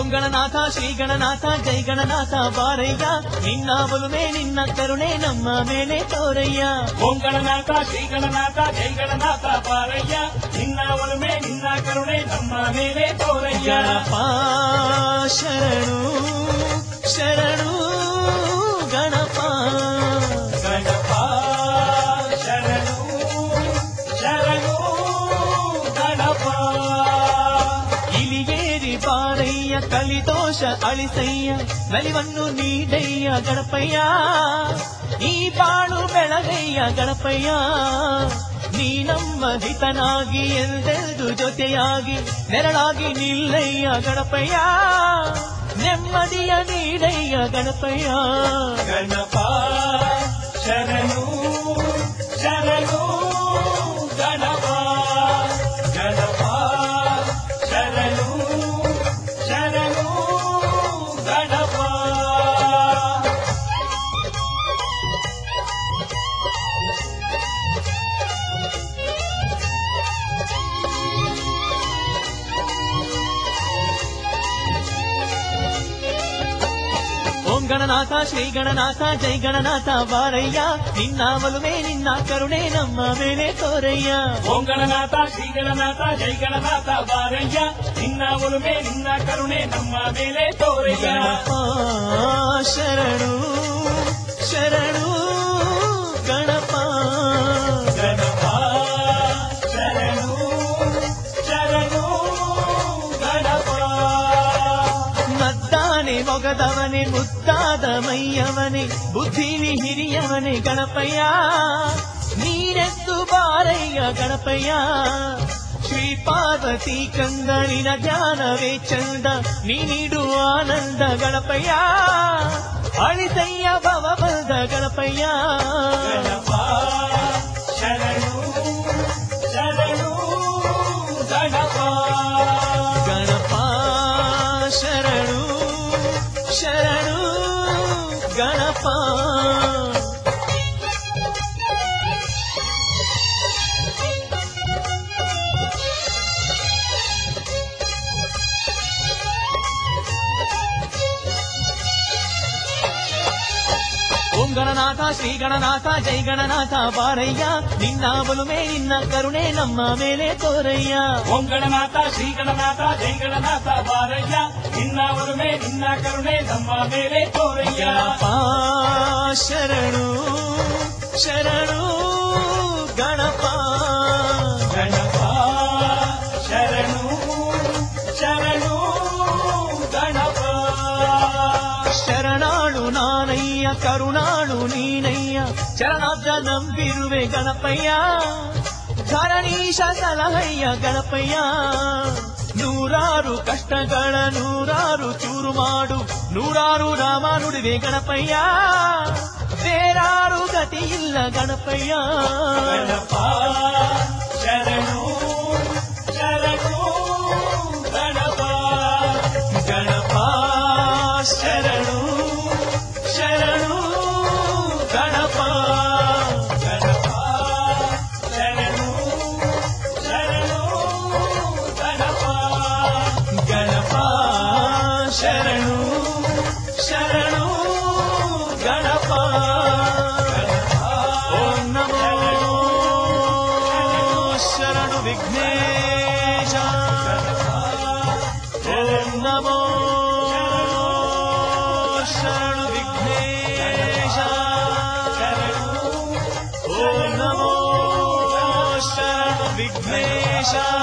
ಗಣನಾಥ ಶ್ರೀ ಗಣನಾಥ ಜೈ ಗಣನಾಥ ಬಾರಯ್ಯ ನಿನ್ನ ಒಲುಮೆ ನಿನ್ನ ಕರುಣೆ ನಮ್ಮ ಮೇಲೆ ತೋರಯ್ಯ ಓಂ ಗಣನಾಥ ಶ್ರೀ ಗಣನಾಥ ಜೈ ಗಣನಾಥ ಬಾರಯ್ಯ ನಿನ್ನ ಒಲುಮೆ ನಿನ್ನ ಕರುಣೆ ನಮ್ಮ ಮೇಲೆ ತೋರಯ್ಯ ಗಣಪ ಶರಣು ಶರಣು ಗಣಪ ಗಣಪ ಶರಣು ಶರಣು ಗಣಪ ಇಲಿಗೇರಿ ಬಾರಯ್ಯ ಕಲಿದೋಷ ಅಳಿಸಯ್ಯ ನಲಿವನ್ನು ನೀಡಯ್ಯ ಗಣಪಯ್ಯ ಈ ಬಾಳು ಬೆಳಗಯ್ಯ ಗಣಪಯ್ಯ ನೀ ನಮ್ಮ ಹಿತನಾಗಿ ಎಂದೆಂದು ಜೊತೆಯಾಗಿ ನೆರಳಾಗಿ ನಿಲ್ಲಯ್ಯ ಗಣಪಯ್ಯ ನೆಮ್ಮದಿಯ ನೀಡಯ್ಯ ಗಣಪಯ್ಯ ಗಣಪ ಶರಣು ಶರಣು ಗಣಪ ಗಣಪ ಶರಣು ಶರಣು ಗಣಪ ಓಂ ಗಣನಾಥ ಶ್ರೀ ಗಣನಾಥ ಜೈ ಗಣನಾಥ ಬಾರಯ್ಯ ನಿನ್ನ ಒಲುಮೆ ನಿನ್ನ ಕರುಣೆ ನಮ್ಮ ಮೇಲೆ ತೋರಯ್ಯ ಓಂ ಗಣನಾಥ ಶ್ರೀ ಗಣನಾಥ ಜೈ ಗಣನಾಥ ಬಾರಯ್ಯ ನಿನ್ನ ಒಲುಮೆ ನಿನ್ನ ಕರುಣೆ ನಮ್ಮ ಮೇಲೆ ತೋರಯ್ಯ ಗಣಪ ಶರಣು ಶರಣು ಗಣಪ ಗಣಪ ಶರಣು ಶರಣು ಗಣಪ ನದ್ದಾನೆ ಮೊಗದವನೆ ಮುದ್ದಾದ ಮೈಯವನೆ ಬುದ್ಧಿನಿ ಹಿರಿಯವನೆ ಗಣಪಯ್ಯ ನೀನೆದ್ದು ಬಾರಯ್ಯ ಗಣಪಯ್ಯ ಶ್ರೀ ಪಾರ್ವತಿ ಕಂದನಿನ ಧ್ಯಾನವೇ ಚಂದ ನೀ ನೀಡುವ ಆನಂದ ಗಣಪಯ್ಯ ಅಳಿಸಯ್ಯ ಭವ ಬಂದ ಗಣಪಯ್ಯ ಗಣಪ ಶರಣು ಶರಣು ಗಣಪ ಗಣಪ ಶರಣು ಶರಣು ಗಣಪ ಓಂ ಗಣನಾಥ ಶ್ರೀ ಗಣನಾಥ ಜೈ ಗಣನಾಥ ಬಾರಯ್ಯ ನಿನ್ನ ಒಲುಮೆ ನಿನ್ನ ಕರುಣೆ ನಮ್ಮ ಮೇಲೆ ತೋರಯ್ಯ ಓಂ ಗಣನಾಥ ಶ್ರೀ ಗಣನಾಥ ಜೈ ಗಣನಾಥ ಬಾರಯ್ಯ ನಿನ್ನ ಒಲುಮೆ ನಿನ್ನ ಕರುಣೆ ನಮ್ಮ ಮೇಲೆ ತೋರಯ್ಯ ಗಣಪ ಶರಣು ಶರಣು ಗಣಪ ಗಣಪ ಶರಣು ಶರಣು ಗಣಪ ಶರಣಾಳು ನಾನಯ್ಯ ಕರುಣಾಳು ನೀನಯ್ಯ ಚರಣಾಬ್ಜ ನಂಬಿರುವೆ ಗಣಪಯ್ಯ ಧರಣೀಶ ಸಲಹಯ್ಯ ಗಣಪಯ್ಯ ನೂರಾರು ಕಷ್ಟಗಳ ನೂರಾರು ಚೂರು ಮಾಡು ನೂರಾರು ರಾಮ ನುಡಿವೆ ಗಣಪಯ್ಯ ಬೇರಾರು ಗತಿ ಇಲ್ಲ ಗಣಪಯ್ಯ ಗಣಪ ಶರಣು ಶರಣು ಗಣಪ ಗಣಪ ಶರಣು ಶರಣು ಗಣಪ ಗಣಪ ಶರಣು ಶರಣು ಗಣಪ ಗಣಪ ಶರಣು ಶರಣು ಗಣಪ ಓಂ ನಮೋ ಶರಣು ವಿಘ್ನೇಶ ಓಂ ನಮೋ ಶರಣು ವಿಘ್ನೇಶ ಓಂ ನಮೋ ಶರಣು ವಿಘ್ನೇಶ